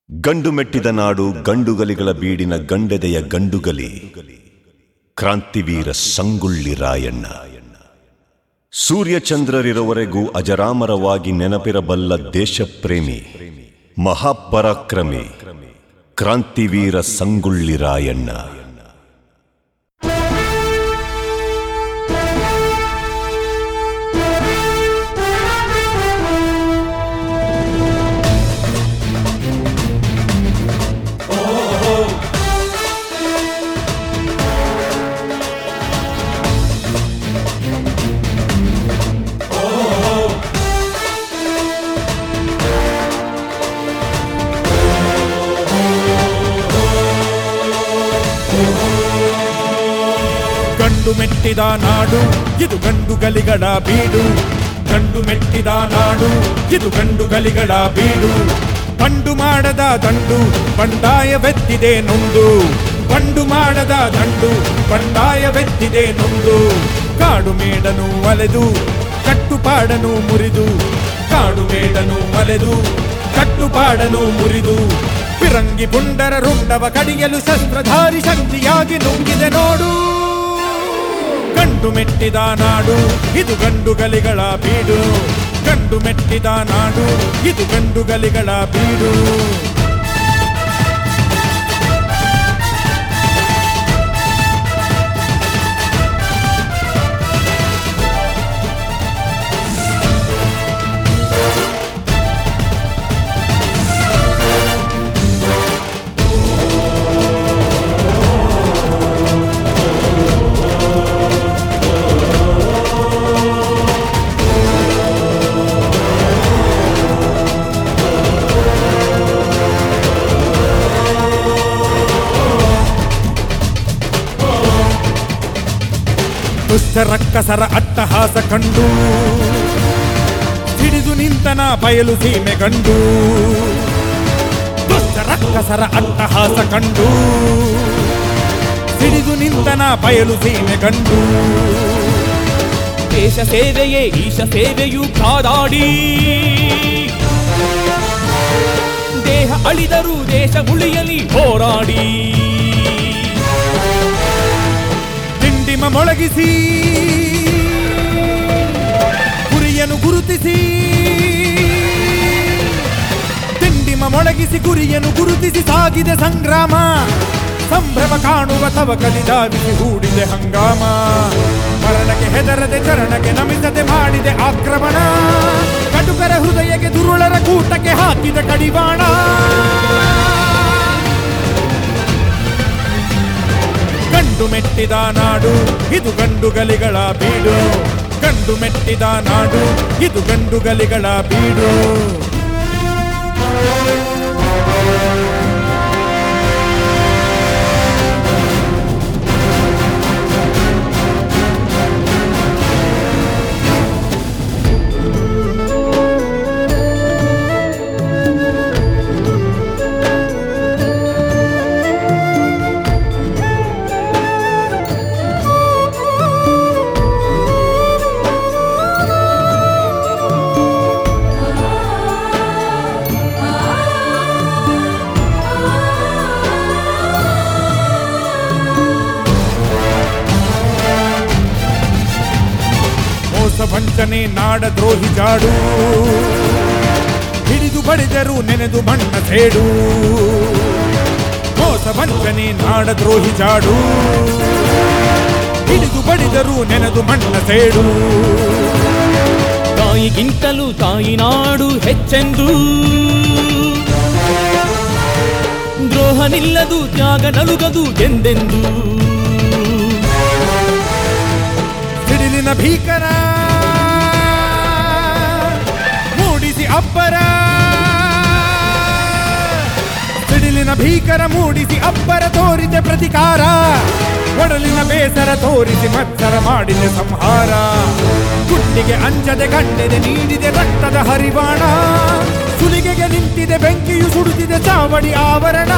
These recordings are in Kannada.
ಗಂಡು ಮೆಟ್ಟಿದ ನಾಡು ಗಂಡುಗಲಿಗಳ ಬೀಡಿನ ಗಂಡೆದೆಯ ಗಂಡುಗಲಿ ಕ್ರಾಂತಿವೀರ ಸಂಗುಳ್ಳಿ ರಾಯಣ್ಣ ಸೂರ್ಯಚಂದ್ರರಿರುವವರೆಗೂ ಅಜರಾಮರವಾಗಿ ನೆನಪಿರಬಲ್ಲ ದೇಶಪ್ರೇಮಿ ಮಹಾಪರಾಕ್ರಮಿ ಕ್ರಾಂತಿವೀರ ಸಂಗುಳ್ಳಿ ರಾಯಣ್ಣ ಗಂಡು ಮೆಟ್ಟಿದ ನಾಡು ಇದು ಗಂಡು ಗಲಿಗಳ ಬೀಡು ಗಂಡು ಮೆಟ್ಟಿದ ನಾಡು ಇದು ಗಂಡು ಗಲಿಗಳ ಬೀಡು ಬಂಡು ಮಾಡದ ದಂಡು ಬಂಡಾಯವೆತ್ತಿದೆ ನೊಂದು ಬಂಡು ಮಾಡದ ದಂಡು ಬಂಡಾಯವೆತ್ತಿದೆ ನೊಂದು ಕಾಡು ಮೇಡನು ಅಲೆದು ಕಟ್ಟುಪಾಡನು ಮುರಿದು ಕಾಡು ಮೇಡನು ಅಲೆದು ಕಟ್ಟುಪಾಡನು ಮುರಿದು ಫಿರಂಗಿ ಪುಂಡರ ರುಂಡವ ಕಡಿಯಲು ಶಸ್ತ್ರಧಾರಿ ಶಕ್ತಿಯಾಗಿ ನುಗ್ಗಿದೆ ನೋಡು ಗಂಡು ಮೆಟ್ಟಿದ ನಾಡು ಇದು ಗಂಡು ಗಲಿಗಳ ಬೀಡು ಗಂಡು ಮೆಟ್ಟಿದ ನಾಡು ಇದು ಗಂಡು ಗಲಿಗಳ ಬೀಡು ದುಷ್ಟ ರಕ್ಕಸರ ಅಟ್ಟಹಾಸ ಕಂಡು ಹಿಡಿದು ನಿಂತನ ಬಯಲು ಸೀಮೆ ಗಂಡು ದುಷ್ಟ ರಕ್ಕಸರ ಅಟ್ಟಹಾಸ ಕಂಡು ಹಿಡಿದು ನಿಂತನ ಬಯಲು ಸೀಮೆ ಗಂಡು ದೇಶ ಸೇವೆಯೇ ಈಶ ಸೇವೆಯು ಕಾದಾಡಿ ದೇಹ ಅಳಿದರೂ ದೇಶ ಉಳಿಯಲಿ ಹೋರಾಡಿ ದಿಂಡಿಮ ಮೊಳಗಿಸಿ ಗುರಿಯನ್ನು ಗುರುತಿಸಿ ದಿಂಡಿಮ ಮೊಳಗಿಸಿ ಗುರಿಯನ್ನು ಗುರುತಿಸಿ ಸಾಗಿದೆ ಸಂಗ್ರಾಮ ಸಂಭ್ರಮ ಕಾಣುವ ತವ ಕಲಿದಾವಿಸಿ ಹೂಡಿದೆ ಹಂಗಾಮ ಮರಣಕ್ಕೆ ಹೆದರದೆ ಚರಣಕ್ಕೆ ನಮಿಸದೆ ಮಾಡಿದೆ ಆಕ್ರಮಣ ಕಟುಕರ ಹೃದಯಕ್ಕೆ ದುರುಳರ ಕೂಟಕ್ಕೆ ಹಾಕಿದ ಕಡಿವಾಣ ಗಂಡು ಮೆಟ್ಟಿದ ನಾಡು ಇದು ಗಂಡು ಗಲಿಗಳ ಬೀಡು ಗಂಡು ಮೆಟ್ಟಿದ ನಾಡು ಇದು ಗಂಡು ಗಲಿಗಳ ಬೀಡು ಮೋಸ ವಂಚನೆ ನಾಡ ದ್ರೋಹಿ ಜಾಡು ಹಿಡಿದು ಬಡಿದರು ನೆನೆದು ಮಣ್ಣ ಸೇಡು ಮೋಸ ವಂಚನೆ ನಾಡ ದ್ರೋಹಿ ಜಾಡು ಹಿಡಿದು ಬಡಿದರು ನೆನೆದು ಮಣ್ಣ ಸೇಡು ತಾಯಿಗಿಂತಲೂ ತಾಯಿ ನಾಡು ಹೆಚ್ಚೆಂದು ದ್ರೋಹ ನಿಲ್ಲದು ತ್ಯಾಗ ನಲುಗದು ಎಂದೆಂದು ಸಿಡಿಲಿನ ಭೀಕರ ಮೂಡಿಸಿ ಅಬ್ಬರ ಸಿಡಿಲಿನ ಭೀಕರ ಮೂಡಿಸಿ ಅಬ್ಬರ ತೋರಿದೆ ಪ್ರತಿಕಾರ ಒಡಲಿನ ಬೇಸರ ತೋರಿಸಿ ಮತ್ಸರ ಮಾಡಿದೆ ಸಂಹಾರ ಗುಂಡಿಗೆ ಅಂಜದೆ ಗಂಡೆದೆ ನೀಡಿದೆ ರಕ್ತದ ಹರಿವಾಣ ಸುಲಿಗೆಗೆ ನಿಂತಿದೆ ಬೆಂಕಿಯು ಸುಡುತ್ತಿದೆ ಚಾವಡಿ ಆವರಣ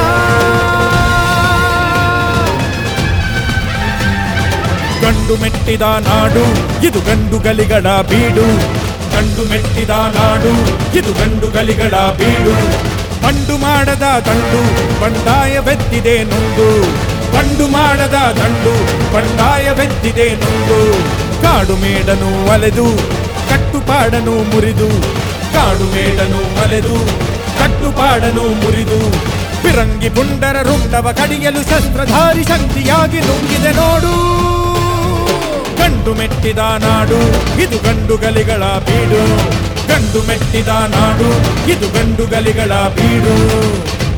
ಗಂಡು ಮೆಟ್ಟಿದ ನಾಡು ಇದು ಗಂಡು ಗಲಿಗಳ ಬೀಡು ಗಂಡು ಮೆಟ್ಟಿದ ನಾಡು ಇದು ಗಂಡುಗಲಿಗಳ ಬೀಡು ಬಂಡು ಮಾಡದ ದಂಡು ಬಂಡಾಯವೆತ್ತಿದೆ ನೊಂದು ಬಂಡು ಮಾಡದ ದಂಡು ಬಂಡಾಯವೆತ್ತಿದೆ ನೊಂದು ಕಾಡು ಮೇಡನು ಅಲೆದು ಕಟ್ಟುಪಾಡನು ಮುರಿದು ಕಾಡು ಮೇಡನು ಅಲೆದು ಕಟ್ಟುಪಾಡನು ಮುರಿದು ಫಿರಂಗಿ ಪುಂಡರ ರುಂಡವ ಕಡಿಯಲು ಶಸ್ತ್ರಧಾರಿ ಶಕ್ತಿಯಾಗಿ ನುಗ್ಗಿದೆ ನೋಡು ಗಂಡು ಮೆಟ್ಟಿದ ನಾಡು ಇದು ಗಂಡುಗಲಿಗಳ ಬೀಡು ಗಂಡು ಮೆಟ್ಟಿದ ನಾಡು ಇದು ಗಂಡುಗಲಿಗಳ ಬೀಡು